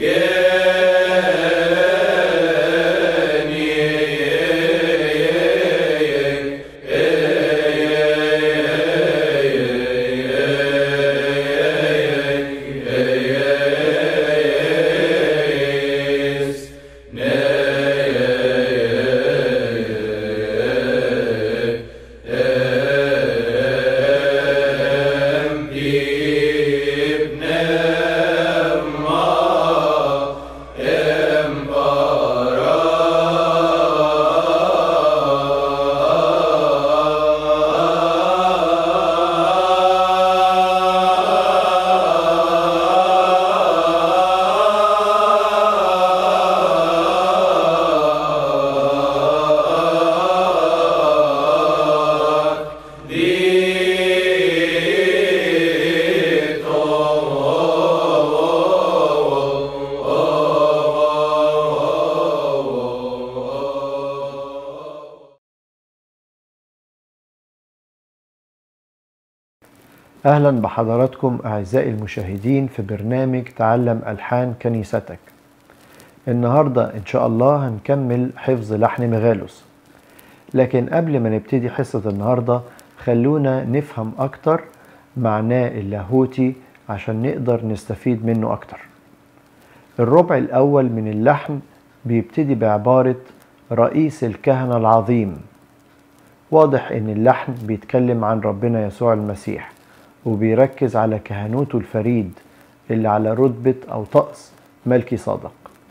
أهلا بحضراتكم أعزائي المشاهدين في برنامج تعلم ألحان كنيستك النهاردة إن شاء الله هنكمل حفظ لحن مغالوس لكن قبل ما نبتدي حصة النهاردة خلونا نفهم أكتر معناه اللاهوتي عشان نقدر نستفيد منه أكتر الربع الأول من اللحن بيبتدي بعبارة رئيس الكهنة العظيم واضح ان اللحن بيتكلم عن ربنا يسوع المسيح وبيركز على كهنوته الفريد اللي على رتبة أو طقس ملكي صادق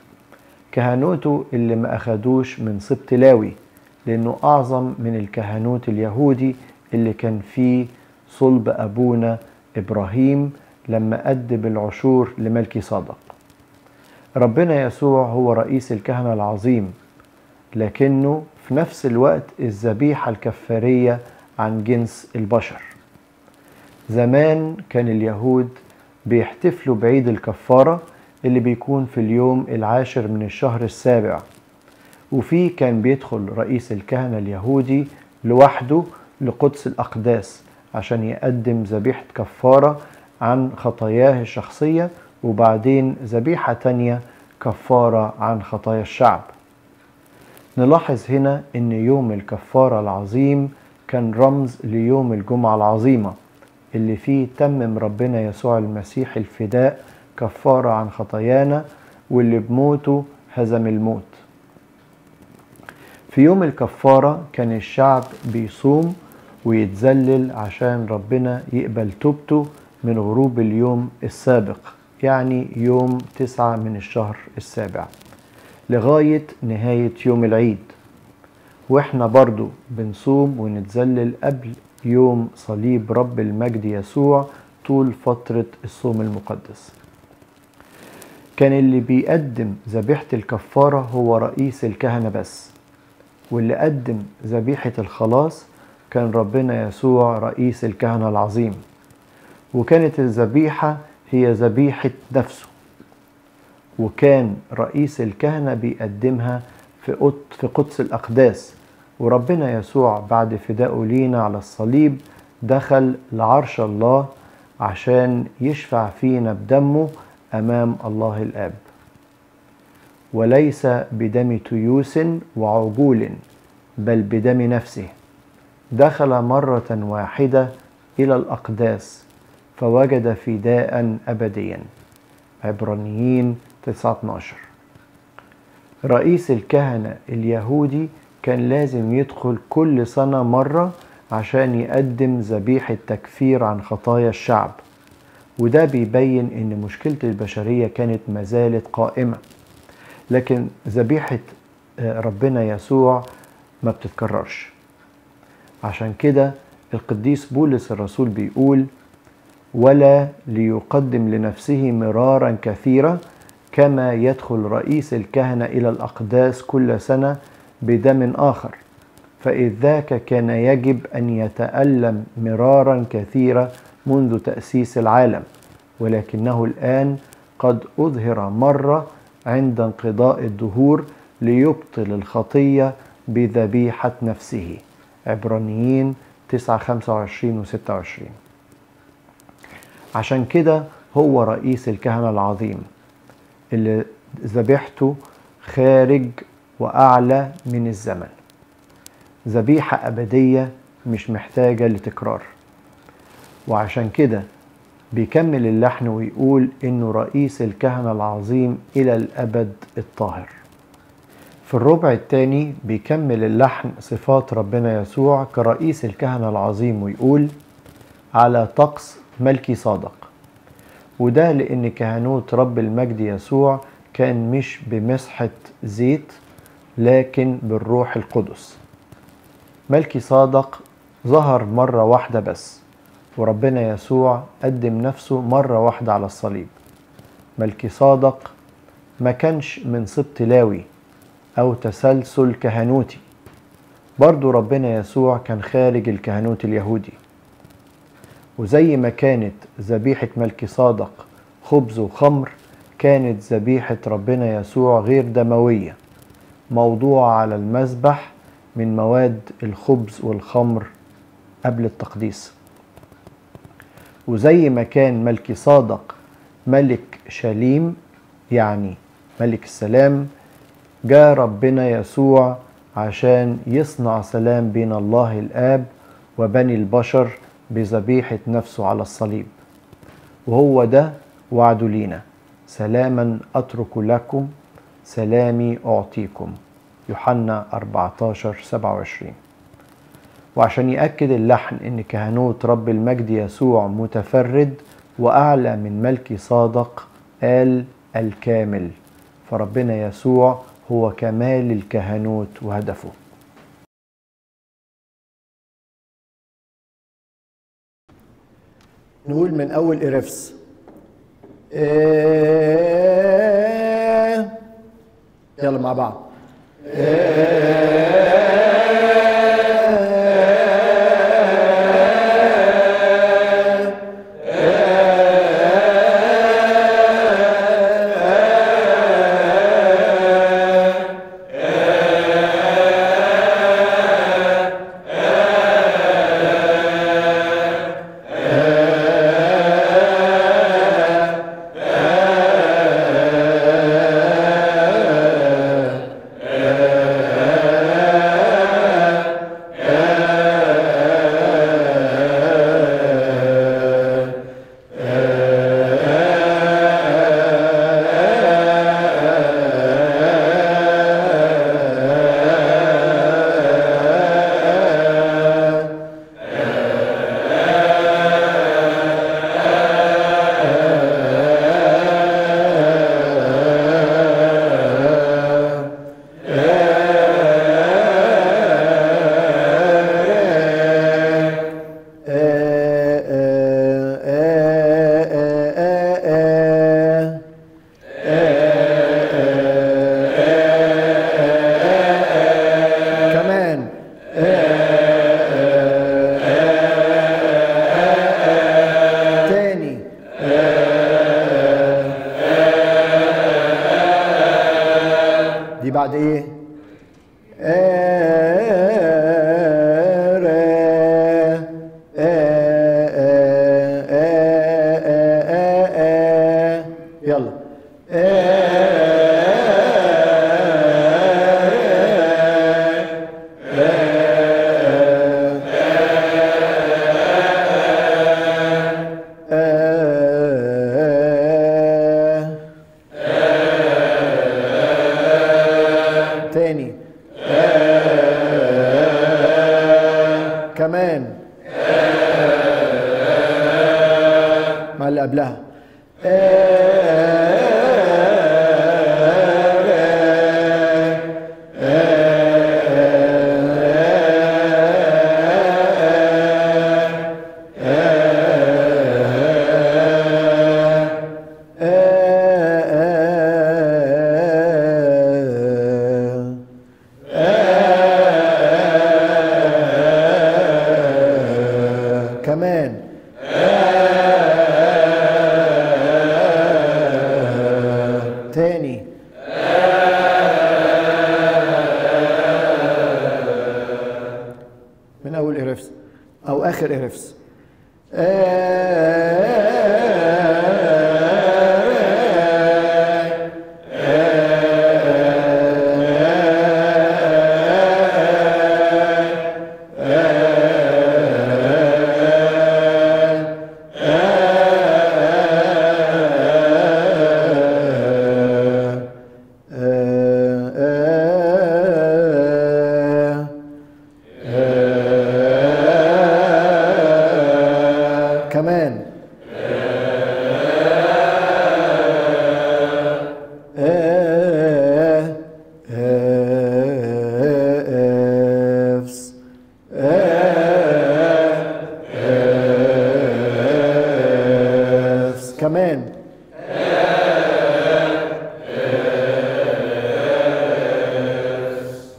كهنوته اللي ما أخدوش من سبط لاوي لأنه أعظم من الكهنوت اليهودي اللي كان فيه صلب أبونا إبراهيم لما أدى بالعشور لملكي صادق ربنا يسوع هو رئيس الكهنة العظيم لكنه في نفس الوقت الذبيحة الكفارية عن جنس البشر زمان كان اليهود بيحتفلوا بعيد الكفارة اللي بيكون في اليوم العاشر من الشهر السابع وفيه كان بيدخل رئيس الكهنة اليهودي لوحده لقدس الأقداس عشان يقدم ذبيحة كفارة عن خطاياه الشخصية وبعدين ذبيحة تانية كفارة عن خطايا الشعب نلاحظ هنا ان يوم الكفارة العظيم كان رمز ليوم الجمعة العظيمة اللي فيه تمم ربنا يسوع المسيح الفداء كفارة عن خطايانا واللي بموته هزم الموت في يوم الكفارة كان الشعب بيصوم ويتذلل عشان ربنا يقبل توبته من غروب اليوم السابق يعني يوم تسعة من الشهر السابع لغاية نهاية يوم العيد واحنا برضو بنصوم ونتذلل قبل يوم صليب رب المجد يسوع طول فترة الصوم المقدس كان اللي بيقدم ذبيحة الكفارة هو رئيس الكهنة بس واللي قدم ذبيحة الخلاص كان ربنا يسوع رئيس الكهنة العظيم وكانت الذبيحة هي ذبيحة نفسه وكان رئيس الكهنة بيقدمها في في قدس الأقداس وربنا يسوع بعد فدائه لينا على الصليب دخل لعرش الله عشان يشفع فينا بدمه أمام الله الآب وليس بدم تيوس وعجول بل بدم نفسه دخل مرة واحدة إلى الأقداس فوجد فداء أبديا عبرانيين 19 رئيس الكهنة اليهودي كان لازم يدخل كل سنة مرة عشان يقدم ذبيحة تكفير عن خطايا الشعب وده بيبين ان مشكلة البشرية كانت ما زالت قائمة لكن ذبيحة ربنا يسوع ما بتتكررش عشان كده القديس بولس الرسول بيقول ولا ليقدم لنفسه مرارا كثيرا كما يدخل رئيس الكهنة إلى الأقداس كل سنة بدم آخر فإذ ذاك كان يجب أن يتألم مرارا كثيرا منذ تأسيس العالم ولكنه الآن قد أظهر مرة عند انقضاء الدهور ليبطل الخطية بذبيحة نفسه عبرانيين 9 25 و 26 عشان كده هو رئيس الكهنة العظيم اللي ذبيحته خارج وأعلى من الزمن ذبيحة أبدية مش محتاجة لتكرار وعشان كده بيكمل اللحن ويقول إنه رئيس الكهنة العظيم إلى الأبد الطاهر في الربع الثاني بيكمل اللحن صفات ربنا يسوع كرئيس الكهنة العظيم ويقول على طقس ملكي صادق وده لأن كهنوت رب المجد يسوع كان مش بمسحة زيت لكن بالروح القدس ملكي صادق ظهر مرة واحدة بس وربنا يسوع قدم نفسه مرة واحدة على الصليب ملكي صادق ما كانش من سبط لاوي أو تسلسل كهنوتي برضو ربنا يسوع كان خارج الكهنوت اليهودي وزي ما كانت ذبيحة ملكي صادق خبز وخمر كانت ذبيحة ربنا يسوع غير دموية موضوعة على المذبح من مواد الخبز والخمر قبل التقديس وزي ما كان ملكي صادق ملك شليم يعني ملك السلام جاء ربنا يسوع عشان يصنع سلام بين الله الآب وبني البشر بذبيحة نفسه على الصليب وهو ده وعده لينا سلاما أترك لكم سلامي أعطيكم يوحنا 14 27 وعشان يأكد اللحن إن كهنوت رب المجد يسوع متفرد وأعلى من ملكي صادق قال الكامل فربنا يسوع هو كمال الكهنوت وهدفه نقول من أول إرفس إيه يلا مع بعض كمان تاني دي بعد ايه يلا تاني كمان مع اللي قبلها كمان تاني من اول ارفس او اخر ارفس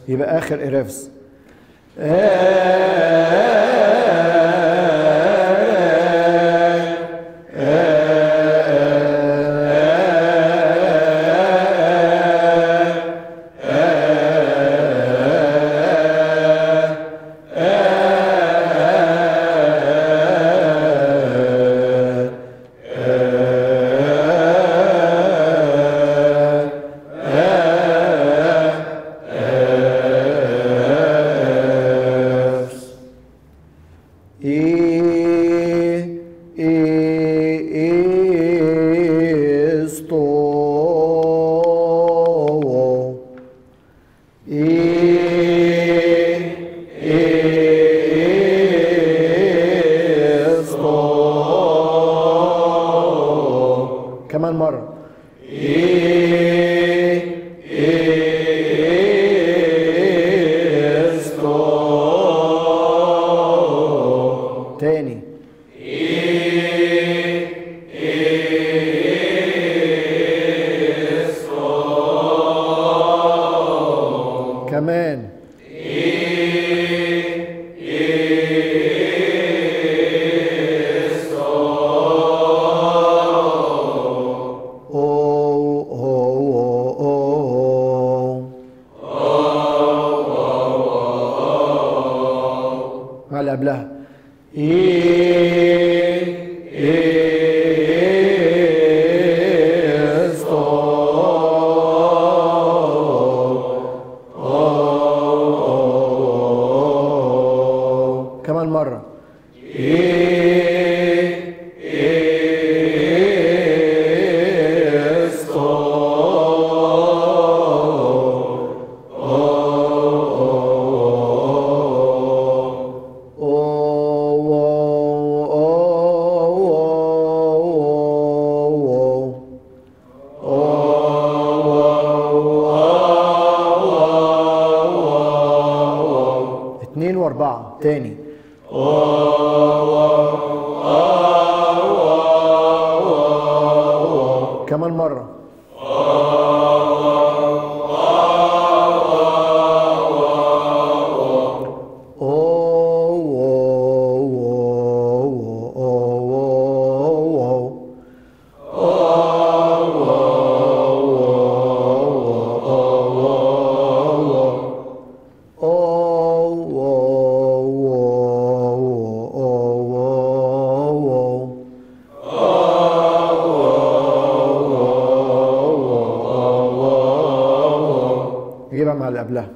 يبقى اخر قرافز كمان مرة تاني كمان أو أو أو مع اللي قبلها كمان مرة اتنين واربعة تاني كمان مرة نجيبها مع اللي قبلها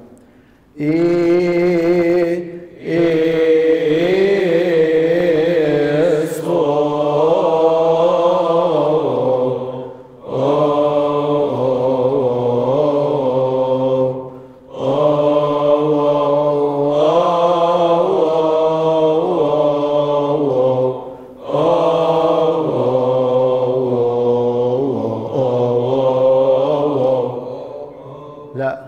إيه إيه لا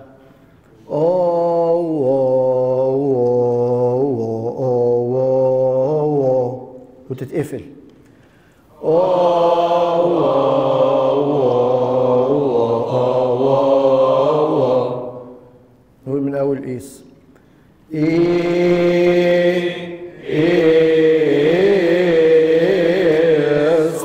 وتتقفل نقول من اول قيس إيه إيه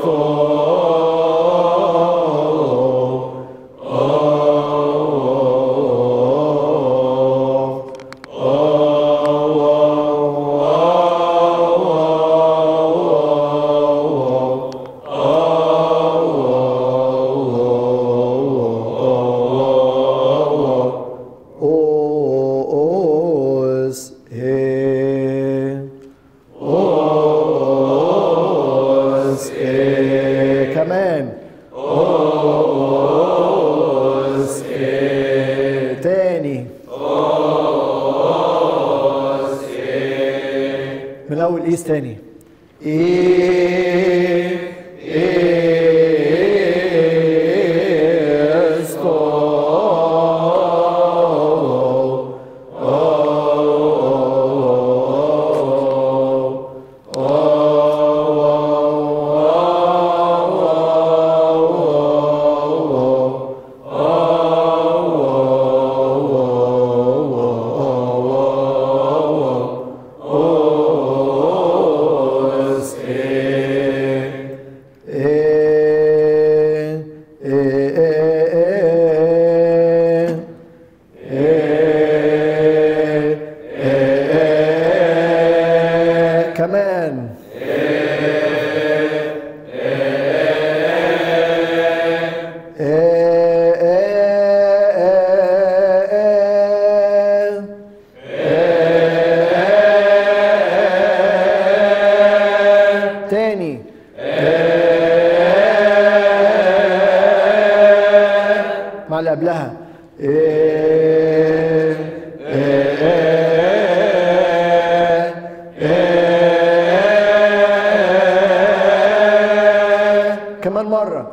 Os he Os he كمان Os he تاني من أول إيس تاني إيه كمان مرة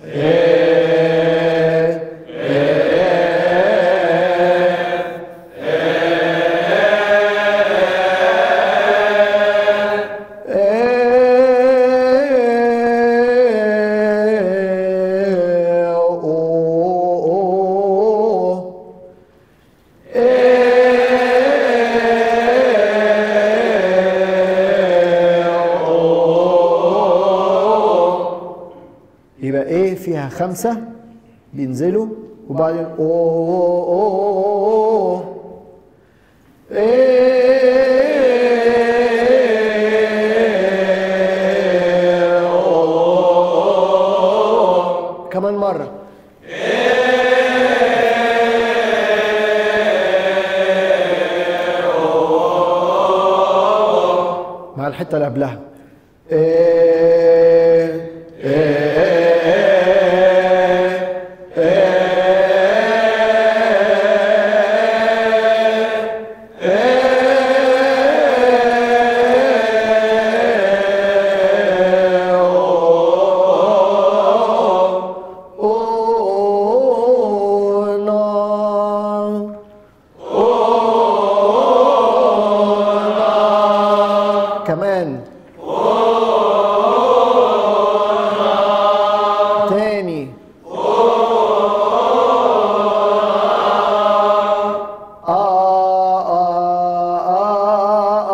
يبقى ايه فيها خمسة بينزلوا وبعدين اوه اوه اوه إيه أوه. كمان مرة مع الحتة اللي قبلها إيه كمان تاني آه آه آه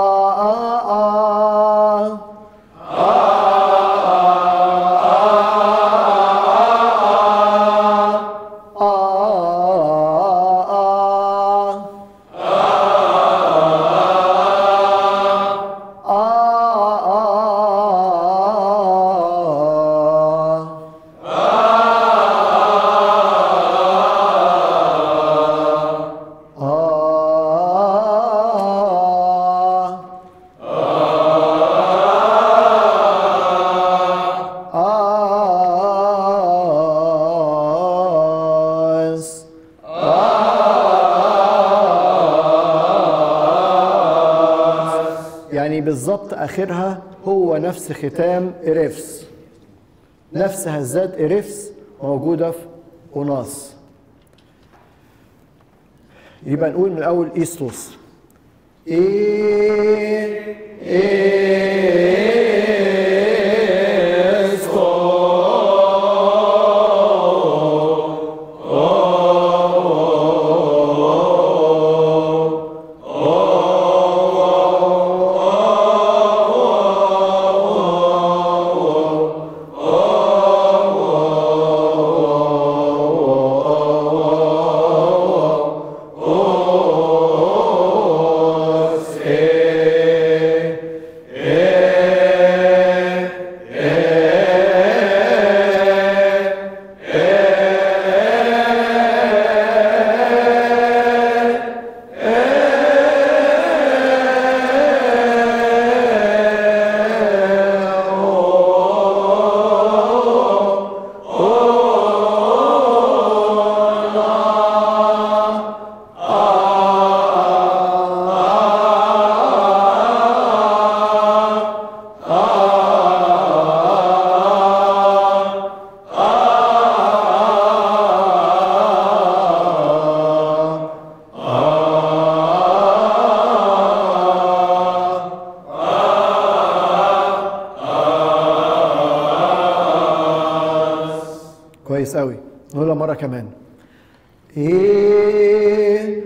آه آه آس يعني بالظبط اخرها هو نفس ختام إريفس نفس هزات إريفس موجودة في أوناس يبقى نقول من الأول إيستوس إيه كويس قوي نقولها مرة كمان إيه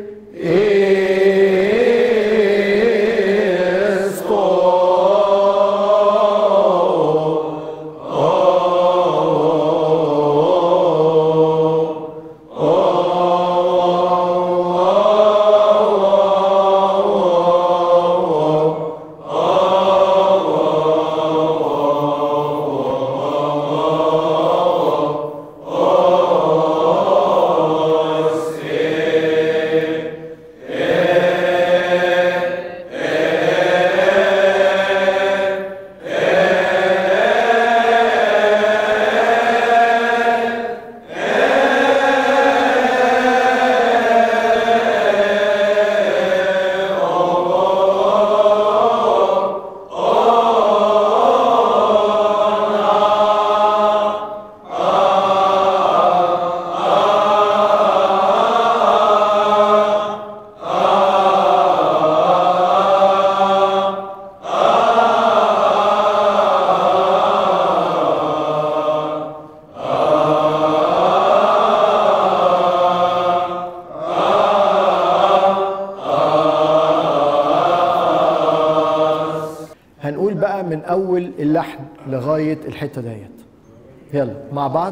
اول اللحن لغايه الحته ديت يلا مع بعض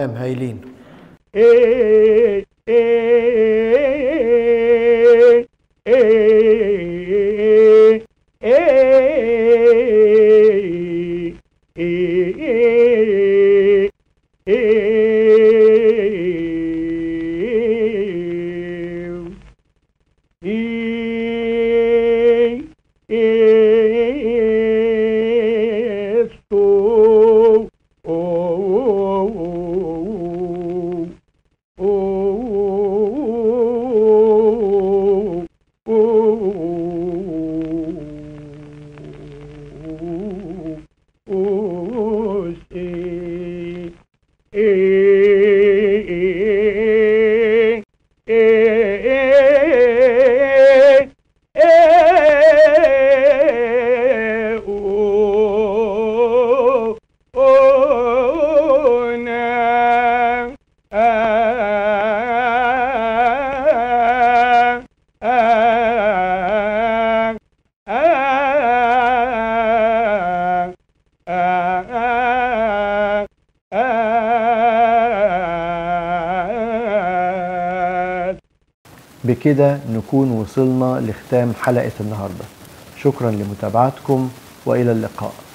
تمام هايلين إيه إيه إيه إيه Esto, oh, oh, oh, oh, oh, sí. Eh, eh, eh, eh, oh, oh, na, ah, ah, ah, ah, ah, بكده نكون وصلنا لختام حلقة النهاردة شكرا لمتابعتكم وإلى اللقاء